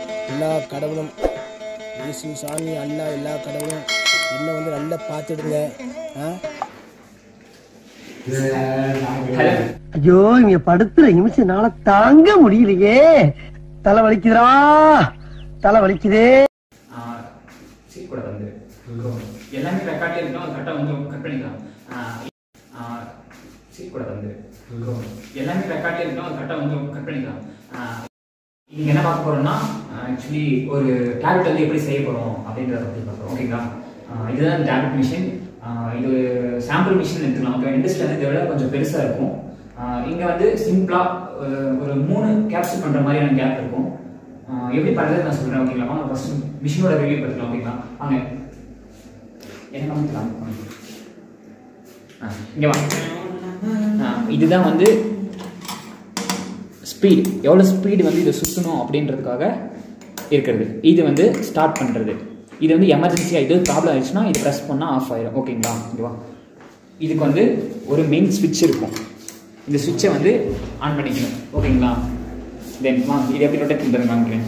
எல்லா கடவுளும் இயேசு சாமி அல்லா எல்லா கடவுளும் என்ன வந்து நல்லா பார்த்துடுங்க ஆ ஐயோ இங்க படுத்துற நிமிஷம்னால தாங்க முடியலையே தலை வலிக்குதுடா தலை வலிக்குதே சீட் கூட வந்து எல்லாமே ரெக்கார்ட்லேயே இருக்கட்டும் அது கரெக்டாக வந்து கட் பண்ணிக்கலாம் சீட் கூட வந்து எல்லாமே ரெக்கார்ட்லேயே இருக்கட்டும் அது கரெக்டாக வந்து கட் பண்ணிக்கலாம் இன்னைக்கு என்ன பார்க்க போறோம்னா ஆக்சுவலி ஒரு டேப்லெட் வந்து எப்படி செய்ய போறோம் அப்படின்றத பற்றி பார்க்குறோம் ஓகேங்களா ஆஹ் இதுதான் டேப்லெட் மிஷின் இது சாம்பிள் மிஷின் எடுத்துக்கலாம் ஓகே இண்டஸ்ட்ரியில் வந்து இதை விட கொஞ்சம் பெருசாக இருக்கும் ஆஹ் இங்க வந்து சிம்பிளா ஒரு மூணு கேப்சூல் பண்ற மாதிரியான கேப் இருக்கும் ஆஹ் எப்படி பண்றது நான் சொல்றேன் ஓகேங்களா வாங்க ஃபர்ஸ்ட் மிஷினோட ரிவ்யூ பார்த்துக்கலாம் ஓகேங்களா வாங்க என்ன காமிக்கலாம் ஆ, இங்க வாங்க ஆ, இதுதான் வந்து ஸ்பீட் எவ்வளோ ஸ்பீடு வந்து இதை சுற்றணும் அப்படின்றதுக்காக இருக்கிறது இது வந்து ஸ்டார்ட் பண்ணுறது இது வந்து எமர்ஜென்சியாக இது ப்ராப்ளம் ஆயிடுச்சுன்னா இது ப்ரெஸ் பண்ணால் ஆஃப் ஆயிடும் ஓகேங்களா இதுவா இதுக்கு வந்து ஒரு மெயின் ஸ்விட்ச் இருக்கும் இந்த சுவிட்சை வந்து ஆன் பண்ணிக்கணும் ஓகேங்களா தென் வாங்க இது எப்படி ரொட்டேட் பண்ணுறது காமிக்கிறேன்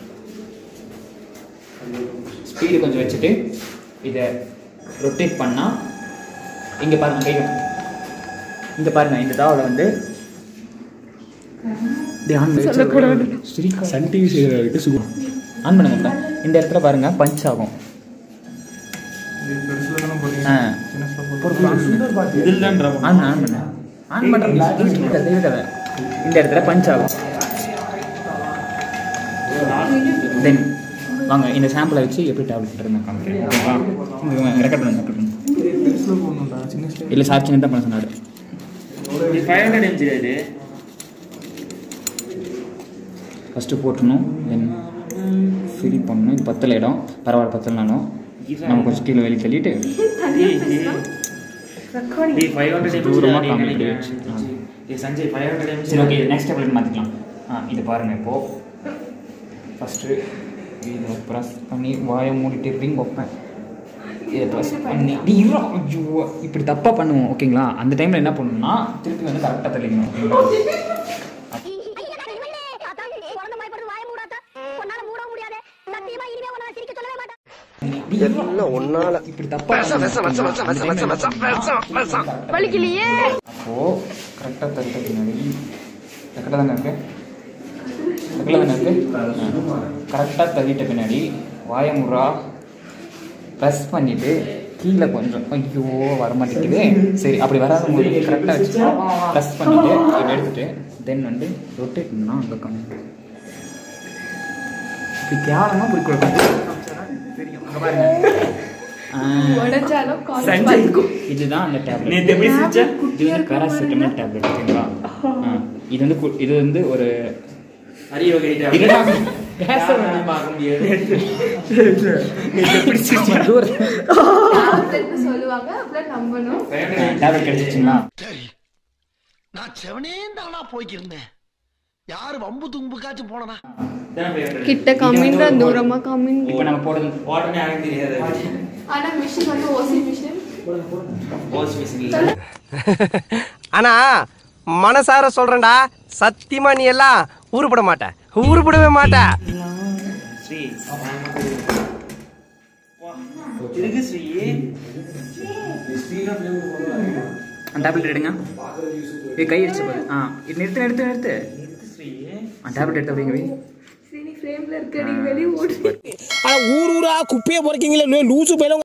ஸ்பீடு கொஞ்சம் வச்சுட்டு இதை ரொட்டேட் பண்ணால் இங்கே பாருங்க கை வைங்க. இங்க பாருங்க இந்த தாவலை வந்து இப்படி ஆன் பண்ணி ஸ்ரீகா சன் டிவி செய்கிறவர்கிட்ட சுகம் ஆன் பண்ணுங்க இப்ப. இந்த இடத்துல பாருங்க பஞ்ச் ஆகும் ஆ. ஆன் ஆன் பண்ணு ஆன் பண்றது இருக்காது இருக்காது இந்த இடத்துல பஞ்ச் ஆகும் தென் வாங்க இந்த சாம்பிளை வச்சு எப்படி டேப்லெட் நான் காமிக்கிறேன் ஓகேவா ரெக்கார்ட் பண்ணுங்க record பண்ணுங்க இல்லை சார் சின்னதாக பண்ண சொன்னார் ஃபைவ் ஹண்ட்ரட் எம்ஜி இது ஃபஸ்ட்டு போட்டுணும் தென் ஃபில் பண்ணணும் இது பத்தல இடம் பரவாயில்ல பத்தலனாலும் நம்ம கொஞ்சம் கீழே வெளியே தள்ளிட்டு ஃபைவ் ஹண்ட்ரட் தூரமா எம்ஜி காமிக்க நினைக்கிறேன் முடியாது. ஏ சஞ்சய் ஃபைவ் ஹண்ட்ரட் சரி ஓகே எம்ஜி நெக்ஸ்ட் டேப்லெட் மாற்றிக்கலாம் ஆ இது பாருங்கள் இப்போது ஃபஸ்ட்டு இதை ப்ரெஸ் பண்ணி வாயை மூடிட்டு ரிங் வைப்பேன் இதை ப்ரெஸ் பண்ணி நீ இருடா, ஐயோ இப்படி தப்பாக பண்ணுவோம் ஓகேங்களா அந்த டைமில் என்ன பண்ணணும்னா திருப்பி வந்து கரெக்டாக தெளிக்கணும் ஓகேங்களா எல்லாம் ஒன்னால இப்படி தப்பா வலிக்கலையே அப்போ கரெக்டாக தடுத்த பின்னாடி கரெக்டாக தானே இருக்கு கரெக்டாக தானே இருக்கு கரெக்டாக தள்ளிட்ட பின்னாடி வாயமுறா ப்ரெஸ் பண்ணிட்டு கீழே கொஞ்சம் ஐயோ வர மாட்டேங்குது சரி அப்படி வராத போது கரெக்டாக வச்சு ப்ரெஸ் பண்ணிட்டு இப்படி எடுத்துட்டு தென் வந்து ரொட்டேட் பண்ணால் அங்கே கம்மி இப்படி கேவலமாக பிடிக்கூடாது தெரியும் அங்கே பாருங்க ஆ. உடஞ்சாலும் சஞ்சய் இதுதான் அந்த டேப்லெட் நேத்து எப்படி சிரிச்ச? இது வந்து பேராசிட்டமல் டேப்லெட் ஓகேங்களா ஆ, இது வந்து கு- இது வந்து ஒரு ஹரியோ கைட்டா இதுதான் பேச வேண்டிய பார்க்க முடியாது எப்படி சிரிச்சீங்க? ஒரு சொல்லுவாங்க அப்புறம் நம்பணும் டேப்லெட் கிடைச்சிச்சுங்களா சரி நான் செவனேந்தானா போய்க்கிருந்தேன் யாரு வம்பு தும்புக்காச்சும் போனனா கிட்ட காமிங்க தூரமா காமிங்க இப்போ நம்ம போடுறது உடனே எனக்கு தெரியாது ஆனா மிஷின் வந்து ஓசி மிஷின் வாஷ் மிஷின் இல்ல ஆனா மனசார சொல்றேன்டா சத்தியமா நீ எல்லாம் உருப்பட மாட்ட உருப்படவே மாட்ட ஸ்ரீ இருக்கு ஸ்ரீ அந்த டேப்லெட் எடுங்க ஏய் கை அடிச்சு பாரு ஆ இது நிறுத்து நிறுத்து நிறுத்து ஸ்ரீ அந்த டேப்லெட் எடுத்து அப்படிங்க வை சரி ஃப்ரேம்ல இருக்க நீ வெளிய ஓடு ஆனால் ஊர் ஊரா குப்பையை பொறுக்கீங்களே லூசு போயில